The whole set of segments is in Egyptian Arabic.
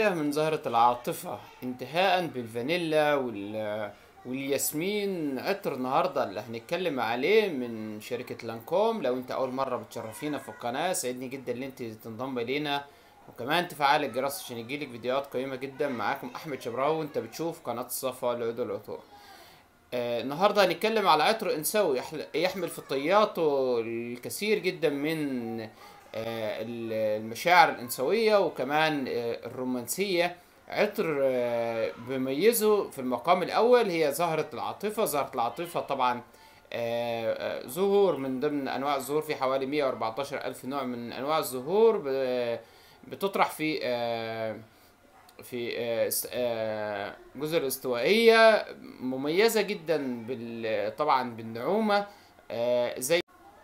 شوية من زهرة العاطفة انتهاء بالفانيلا وال والياسمين عطر النهاردة اللي هنتكلم عليه من شركة لانكوم لو انت اول مرة بتشرفينا في القناة سعدني جدا ان انت تنضم الينا وكمان تفعل الجرس عشان يجيلك فيديوهات قيمة جدا معاكم احمد شبراوي وانت بتشوف قناة الصفا لعود العطور آه، النهارده هنتكلم على عطر انثوي يحل- يحمل في طياته الكثير جدا من آه، ال- المشاعر الانثويه وكمان آه، الرومانسيه عطر آه، بيميزه في المقام الاول هي زهره العاطفه زهره العاطفه طبعا آه، آه، زهور من ضمن انواع الزهور في حوالي 114 الف نوع من انواع الزهور ب- بتطرح في آه، في آه، است- آه، جزر الاستوائية مميزة جدا بال طبعا بالنعومة آه، زي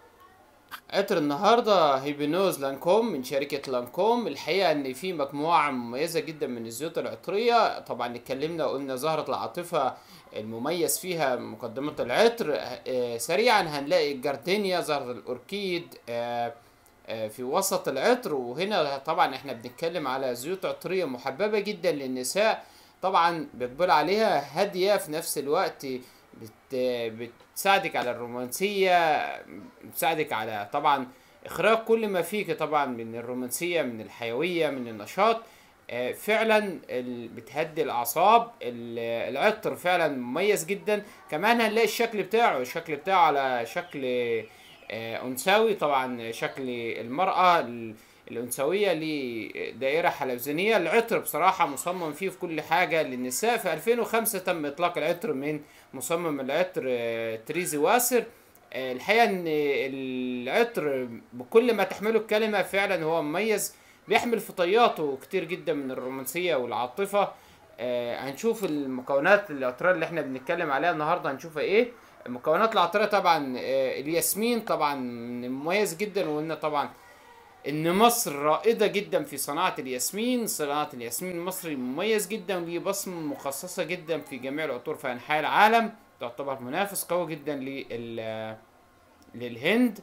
عطر النهارده هيبنوز لانكوم من شركة لانكوم الحقيقة ان في مجموعة مميزة جدا من الزيوت العطرية طبعا اتكلمنا وقلنا زهرة العاطفة المميز فيها مقدمة العطر آه، سريعا هنلاقي الجاردينيا زهرة الاوركيد آه، آه، في وسط العطر وهنا طبعا احنا بنتكلم على زيوت عطرية محببة جدا للنساء طبعا بيقبل عليها هادية في نفس الوقت بت بتساعدك على الرومانسية بتساعدك على طبعا اخراج كل ما فيك طبعا من الرومانسية من الحيوية من النشاط آه، فعلا ال- بتهدي الاعصاب ال- العطر فعلا مميز جدا كمان هنلاقي الشكل بتاعه الشكل بتاعه على شكل آه، انثوي طبعا شكل المرأة ال- الأنثوية لدائرة حلزونية العطر بصراحة مصمم فيه في كل حاجة للنساء في 2005 تم إطلاق العطر من مصمم العطر آه، تريزي واسر آه، الحقيقة إن العطر بكل ما تحمله الكلمة فعلا هو مميز بيحمل في طياته كتير جدا من الرومانسية والعاطفة آه، هنشوف المكونات العطرية اللي احنا بنتكلم عليها النهاردة هنشوفها ايه المكونات العطرية طبعا آه، الياسمين طبعا مميز جدا وقلنا طبعا ان مصر رائدة جدا في صناعة الياسمين صناعة الياسمين المصري مميز جدا وليه بصمة مخصصة جدا في جميع العطور في انحاء العالم تعتبر منافس قوي جدا لل للهند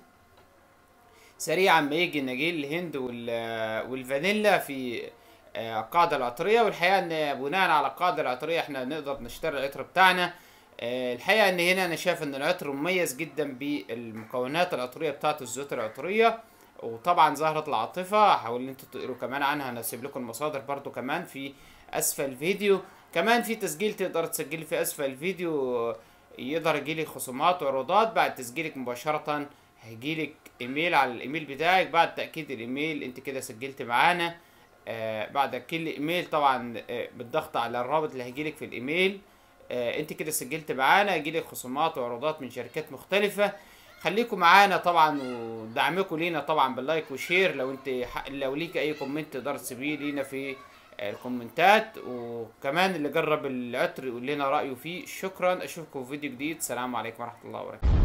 سريعا ما يجي نجيل الهند وال- والفانيلا في آه، القاعدة العطرية والحقيقة ان بناء على القاعدة العطرية احنا نقدر نشتري العطر بتاعنا آه، الحقيقة ان هنا انا شايف ان العطر مميز جدا بالمكونات العطرية بتاعت الزيوت العطرية وطبعا زهرة العاطفة حاولوا ان انتوا تقروا كمان عنها انا هسيب لكم المصادر برضو كمان في اسفل الفيديو كمان في تسجيل تقدر تسجلي في اسفل الفيديو يقدر يجيلك خصومات وعروضات بعد تسجيلك مباشرة هيجيلك ايميل على الايميل بتاعك بعد تأكيد الايميل انت كده سجلت معانا آه بعد كل ايميل طبعا آه بالضغط على الرابط اللي هيجيلك في الايميل آه انت كده سجلت معانا هيجيلك خصومات وعروضات من شركات مختلفة خليكم معانا طبعا ودعمكم لينا طبعا باللايك وشير لو انت ح- لو ليك اي كومنت تقدر تسيبيه لينا في آه، الكومنتات وكمان اللي جرب العطر يقول لنا رأيه فيه شكرا اشوفكم في فيديو جديد سلام عليكم ورحمة الله وبركاته